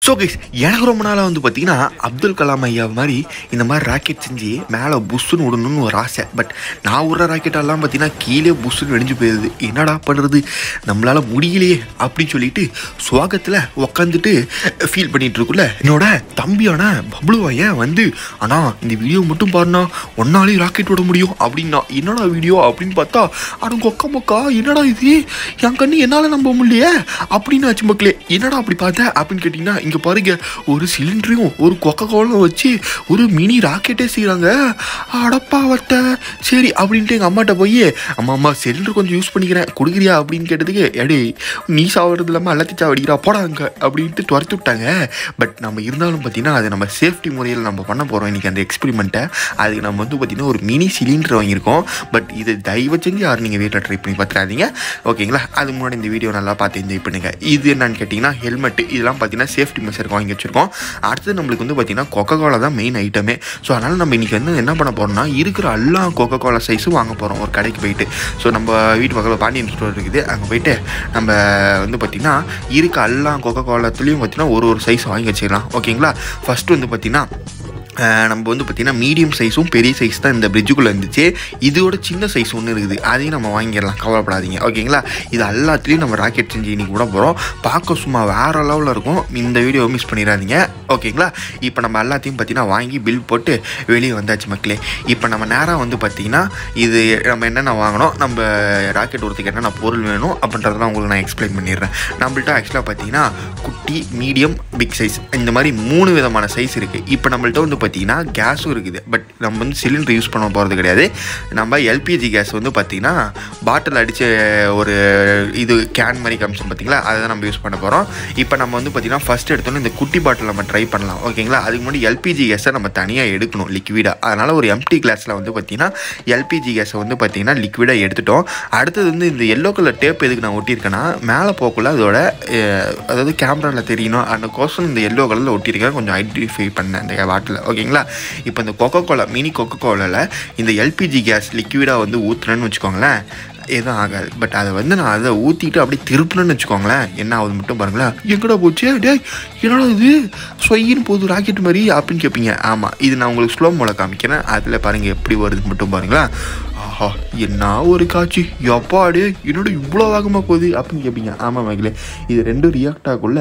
so guys எனக்கு ரொம்ப நாளாக வந்து பார்த்தீங்கன்னா அப்துல் கலாம் ஐயா மாதிரி இந்த மாதிரி ராக்கெட் செஞ்சு மேலே புஷ்ஷுன்னு விடணும்னு ஒரு ஆசை பட் நான் விட்ற ராக்கெட்டெல்லாம் பார்த்தீங்கன்னா கீழே புஷ்ஷுன்னு வெடிஞ்சு போயிடுது என்னடா பண்ணுறது நம்மளால் முடியலையே அப்படின்னு சொல்லிட்டு சுவாகத்தில் உக்காந்துட்டு ஃபீல் பண்ணிட்டு இருக்குல்ல என்னோட தம்பியான பப்ளு ஐயன் வந்து அண்ணா இந்த வீடியோ மட்டும் பாருண்ணா ஒன்னாலே ராக்கெட் விட முடியும் அப்படின்னா என்னடா வீடியோ அப்படின்னு பார்த்தா அட கொக்க மொக்கா என்னடா இது என் கண்ணு என்னால் நம்ப முடியலையே அப்படின்னு ஆச்சு மக்களே என்னடா அப்படி பார்த்த அப்படின்னு கேட்டிங்கன்னா இங்கே பாருங்க ஒரு சிலிண்டரையும் ஒரு கொக்க கோலும் வச்சு ஒரு மினி ராக்கெட்டே செய்கிறாங்க அடப்பாவட்ட சரி அப்படின்ட்டு எங்கள் அம்மாட்ட போய் அம்மா அம்மா சிலிண்டர் கொஞ்சம் யூஸ் பண்ணிக்கிறேன் கொடுக்குறியா அப்படின்னு கேட்டதுக்கு எடே நீ சாப்பிட்றது இல்லாமல் எல்லாத்தையும் சாவடிக்கிறா போடாங்க அப்படின்ட்டு துரத்து விட்டாங்க பட் நம்ம இருந்தாலும் பார்த்தீங்கன்னா அது நம்ம சேஃப்டி முறையில் நம்ம பண்ண போகிறோம் இன்றைக்கி அந்த எக்ஸ்பெரிமெண்ட்டை அதுக்கு நம்ம வந்து பார்த்திங்கன்னா ஒரு மினி சிலிண்டர் வாங்கியிருக்கோம் பட் இது தயவு செஞ்சு யாரும் நீங்கள் வீட்டில் ட்ரை பண்ணி பார்த்துறாதீங்க ஓகேங்களா அது முன்னாடி இந்த வீடியோ நல்லா பார்த்து என்ஜாய் பண்ணுங்க இது என்னன்னு கேட்டிங்கன்னா ஹெல்மெட் இதெல்லாம் பார்த்தீங்கன்னா சேஃப்டி மெஷருக்கு வாங்கி வச்சுருக்கோம் அடுத்தது நம்மளுக்கு வந்து பார்த்தீங்கன்னா கொக்கோ கோலா தான் மெயின் ஐட்டமே ஸோ அதனால் நம்ம இன்றைக்கி வந்து என்ன பண்ண போகிறோம்னா இருக்கிற எல்லா கொக்கோ கோலா சைஸும் வாங்க போகிறோம் ஒரு கடைக்கு போயிட்டு ஸோ நம்ம வீட்டு பக்கத்தில் பாண்டியன் ஸ்டோர் இருக்குது அங்கே போயிட்டு நம்ம வந்து பார்த்திங்கன்னா இருக்க எல்லா கொக்கோ கோலாத்துலேயும் பார்த்தீங்கன்னா ஒரு ஒரு சைஸ் வாங்கி வச்சிடலாம் ஓகேங்களா ஃபஸ்ட்டு வந்து பார்த்திங்கன்னா அஹ் நம்ம வந்து பார்த்திங்கன்னா மீடியம் சைஸும் பெரிய சைஸ் தான் இந்த பிரிட்ஜுக்குள்ளே இருந்துச்சு இதோட சின்ன சைஸ் ஒன்று இருக்குது அதையும் நம்ம வாங்கிடலாம் கவலைப்படாதீங்க ஓகேங்களா இது எல்லாத்துலேயும் நம்ம ராக்கெட் செஞ்சு இன்னைக்கு விட போகிறோம் பார்க்க சும்மா வேறு லெவலில் இருக்கும் இந்த வீடியோவை மிஸ் பண்ணிடாதீங்க ஓகேங்களா இப்போ நம்ம எல்லாத்தையும் பார்த்தீங்கன்னா வாங்கி பில் போட்டு வெளியே வந்தாச்சு மக்களே இப்போ நம்ம நேராக வந்து பார்த்திங்கன்னா இது நம்ம என்னென்ன வாங்கணும் நம்ம ராக்கெட் ஒருத்துக்கு என்னென்ன பொருள் வேணும் அப்படின்றதெல்லாம் உங்களுக்கு நான் எக்ஸ்பிளைன் பண்ணிடுறேன் நம்மள்ட்ட ஆக்சுவலாக பார்த்தீங்கன்னா குட்டி மீடியம் பிக் சைஸ் இந்த மாதிரி மூணு விதமான சைஸ் இருக்குது இப்போ நம்மள்ட்ட வந்து பார்த்தீங்கன்னா கேஸும் இருக்குது பட் நம்ம வந்து சிலிண்டர் யூஸ் பண்ண போகிறது கிடையாது நம்ம எல்பிஜி கேஸ் வந்து பார்த்தீங்கன்னா பாட்டில் அடித்த ஒரு இது கேன் மாதிரி காமிச்சோம் பார்த்தீங்களா அதை தான் நம்ம யூஸ் பண்ண போகிறோம் இப்போ நம்ம வந்து பார்த்தீங்கன்னா ஃபஸ்ட் எடுத்தோன்னே இந்த குட்டி பாட்டில் நம்ம ட்ரை பண்ணலாம் ஓகேங்களா அதுக்கு முன்னாடி எல்பிஜி கேஸை நம்ம தனியாக எடுக்கணும் லிக்விடாக அதனால் ஒரு எம்டி கிளாஸில் வந்து பார்த்தீங்கன்னா எல்பிஜி கேஸை வந்து பார்த்தீங்கன்னா லிக்விடாக எடுத்துட்டோம் அடுத்தது வந்து இந்த எல்லோ கலர் டேப் எதுக்கு நான் ஒட்டியிருக்கேன்னா மேலே போக்குள்ள அதோட அஹ், அதாவது கேமராவில் தெரியணும் அந்த கோசம் இந்த எல்லோ கலரில் ஒட்டியிருக்கேன் கொஞ்சம் ஐடென்டிஃபை பண்ணேன் அந்த பாட்டில் ஓகேங்களா இப்போ இந்த கொக்கோ கோலா மினி கொக்கோ கோலாவில் இந்த எல்பிஜி கேஸ் லிக்விடாக வந்து ஊற்றுறேன்னு வச்சுக்கோங்களேன் எதுவும் ஆகாது பட் அதை வந்து நான் அதை ஊற்றிட்டு அப்படியே திருப்பினேன்னு வச்சுக்கோங்களேன் என்ன ஆகுது மட்டும் பாருங்களேன் எங்கடா போச்சு டேய் என்னடா இது சொயின்னு போகுது ராக்கெட் மாதிரி அப்படின்னு கேட்பீங்க ஆமாம் இது நான் உங்களுக்கு ஸ்லோ மோல காமிக்கிறேன் அதில் பாருங்கள் எப்படி வருது மட்டும் பாருங்களேன் ஆஹா என்ன ஒரு காட்சி எப்பாடு என்னோட இவ்வளோ வேகமாக போகுது அப்படின்னு கேட்பீங்க ஆமாம் மகளே இது ரெண்டும் ரியாக்ட் ஆகக்குள்ள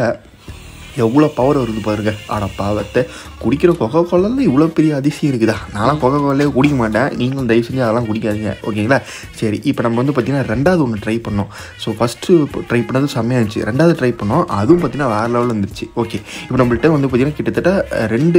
எவ்வளோ பவர் வருது பாருங்க ஆட பாவத்தை குடிக்கிற கொக்கோ கோலால இவ்வளோ பெரிய அதிசயம் இருக்குதா நான்லாம் கொக்கோ கோலையே குடிக்க மாட்டேன் நீங்களும் தயவு செஞ்சு அதெல்லாம் குடிக்காதீங்க ஓகேங்களா சரி இப்போ நம்ம வந்து பார்த்திங்கன்னா ரெண்டாவது ஒன்று ட்ரை பண்ணோம் ஸோ ஃபஸ்ட்டு ட்ரை பண்ணது செம்மையாக இருந்துச்சு ரெண்டாவது ட்ரை பண்ணோம் அதுவும் பார்த்திங்கன்னா வேறு லெவலில் இருந்துச்சு ஓகே இப்போ நம்மள்ட்ட வந்து பார்த்திங்கன்னா கிட்டத்தட்ட அஹ், ரெண்டு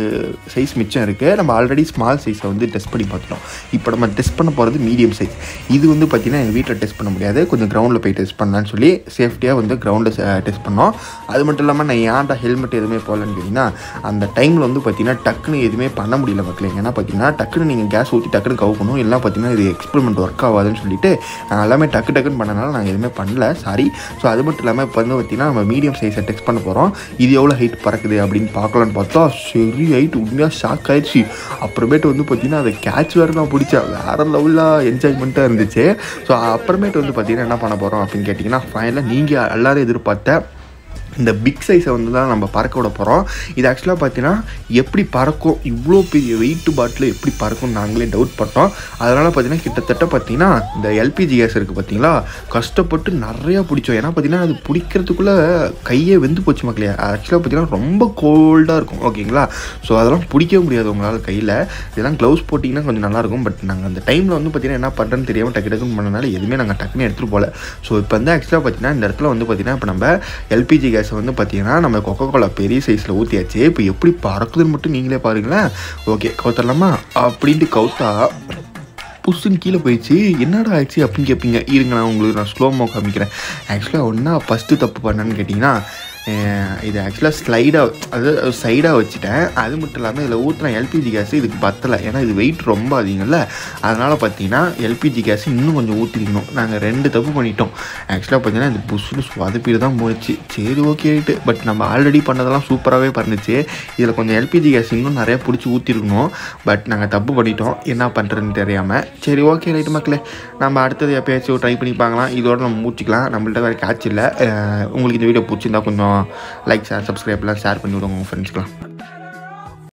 சைஸ் மிச்சம் இருக்குது நம்ம ஆல்ரெடி ஸ்மால் சைஸை வந்து டெஸ்ட் பண்ணி பார்த்துட்டோம் இப்போ நம்ம டெஸ்ட் பண்ண போகிறது மீடியம் சைஸ் இது வந்து பார்த்திங்கன்னா எங்கள் வீட்டில் டெஸ்ட் பண்ண முடியாது கொஞ்சம் கிரவுண்டில் போய் டெஸ்ட் பண்ணலான்னு சொல்லி சேஃப்டியாக வந்து கிரவுண்டில் டெஸ்ட் பண்ணோம் அது மட்டும் இல்லாமல் நான் ஏன்டா ஹெல்மெட் எதுவுமே போடலன்னு கேட்டிங்கன்னா அந்த டைமில் வந்து பார்த்தீங்கன்னா டக்குன்னு எதுவுமே பண்ண முடியல மக்களே ஏன்னா பார்த்தீங்கன்னா டக்குன்னு நீங்கள் கேஸ் ஊற்றி டக்குன்னு கவுக்கணும் எல்லாம் பார்த்தீங்கன்னா இது எக்ஸ்பெரிமெண்ட் ஒர்க் ஆகாதுன்னு சொல்லிட்டு நான் எல்லாமே டக்கு டக்குன்னு பண்ணனால நாங்கள் எதுவுமே பண்ணல சாரி ஸோ அது மட்டும் இல்லாமல் இப்போ வந்து பார்த்தீங்கன்னா நம்ம மீடியம் சைஸை டெஸ்ட் பண்ண போகிறோம் இது எவ்வளோ ஹைட் பறக்குது அப்படின்னு பார்க்கலான்னு பார்த்தா சரி ஹைட் உண்மையாக ஷாக் ஆயிடுச்சு அப்புறமேட்டு வந்து பார்த்தீங்கன்னா அதை கேட்ச் வேறு நான் பிடிச்சேன் வேறு லெவலில் என்ஜாய்மெண்ட்டாக இருந்துச்சு ஸோ அப்புறமேட்டு வந்து பார்த்தீங்கன்னா என்ன பண்ண போகிறோம் அப்படின்னு கேட்டிங்கன்னா ஃபைனலாக நீங்கள் எல்லாரும் எதிர்பார்த்த இந்த பிக் சைஸை வந்து தான் நம்ம பறக்க விட போகிறோம் இது ஆக்சுவலாக பார்த்தீங்கன்னா எப்படி பறக்கும் இவ்வளோ பெரிய வெயிட் பாட்டில் எப்படி பறக்கும்னு நாங்களே டவுட் பண்ணோம் அதனால் பார்த்தீங்கன்னா கிட்டத்தட்ட பார்த்தீங்கன்னா இந்த எல்பிஜி கேஸ் இருக்குது பார்த்தீங்களா கஷ்டப்பட்டு நிறையா பிடிச்சோம் ஏன்னா பார்த்தீங்கன்னா அது பிடிக்கிறதுக்குள்ளே கையே வெந்து போச்சு மக்களே ஆக்சுவலாக பார்த்தீங்கன்னா ரொம்ப கோல்டாக இருக்கும் ஓகேங்களா ஸோ அதெல்லாம் பிடிக்கவே முடியாது உங்களால் கையில் இதெல்லாம் க்ளவுஸ் போட்டிங்கன்னா கொஞ்சம் நல்லாயிருக்கும் பட் நாங்கள் அந்த டைமில் வந்து பார்த்தீங்கன்னா என்ன பண்ணுறேன்னு தெரியாமல் டக்கு டக்குன்னு பண்ணனால எதுவுமே நாங்கள் டக்குன்னு எடுத்துகிட்டு போகல ஸோ இப்போ வந்து ஆக்சுவலாக பார்த்தீங்கன்னா இந்த இடத்துல வந்து பார்த்தீங்கன்னா இப்போ நம்ம எல்பிஜி கேஸை வந்து பார்த்தீங்கன்னா நம்ம கொக்கோ கோலா பெரிய சைஸில் ஊற்றியாச்சு இப்போ எப்படி பறக்குதுன்னு மட்டும் நீங்களே பாருங்களேன் ஓகே கவுத்தரலாமா அப்படின்ட்டு கவுத்தா புஷ்ஷுன்னு கீழே போயிடுச்சு என்னடா ஆயிடுச்சு அப்படின்னு கேட்பீங்க இருங்க நான் உங்களுக்கு நான் ஸ்லோமோ காமிக்கிறேன் ஆக்சுவலாக ஒன்றா ஃபஸ்ட்டு தப்பு பண்ணேன்னு கேட்டிங்கன்னா அஹ் இது ஆக்சுவலாக ஸ்லைடாக அதாவது சைடாக வச்சுட்டேன் அது மட்டும் இல்லாமல் இதில் ஊற்றுன எல்பிஜி கேஸ் இதுக்கு பத்தலை ஏன்னா இது வெயிட் ரொம்ப அதிகம்ல அதனால் பார்த்தீங்கன்னா எல்பிஜி கேஸ் இன்னும் கொஞ்சம் ஊற்றிக்கணும் நாங்கள் ரெண்டு தப்பு பண்ணிட்டோம் ஆக்சுவலாக பார்த்தீங்கன்னா இது புஷ்ஷுன்னு சொதப்பிட்டு தான் போணுச்சு சரி ஓகே ரைட்டு பட் நம்ம ஆல்ரெடி பண்ணதெல்லாம் சூப்பராகவே பண்ணுச்சு இதில் கொஞ்சம் எல்பிஜி கேஸ் இன்னும் நிறையா பிடிச்சி ஊற்றிருக்கணும் பட் நாங்கள் தப்பு பண்ணிட்டோம் என்ன பண்ணுறதுன்னு தெரியாமல் சரி ஓகே ரைட்டு மக்களே நம்ம அடுத்தது எப்பயாச்சும் ட்ரை பண்ணி பார்க்கலாம் இதோட நம்ம மூச்சிக்கலாம் நம்மள்ட்ட வேறு கேட்ச் இல்லை அஹ் உங்களுக்கு இந்த வீடியோ பிடிச்சிருந்தா கொஞ்சம் மறக்காமல் லைக் ஷேர் சப்ஸ்கிரைப்லாம் ஷேர் பண்ணி விடுங்க உங்கள் ஃப்ரெண்ட்ஸ்க்குலாம்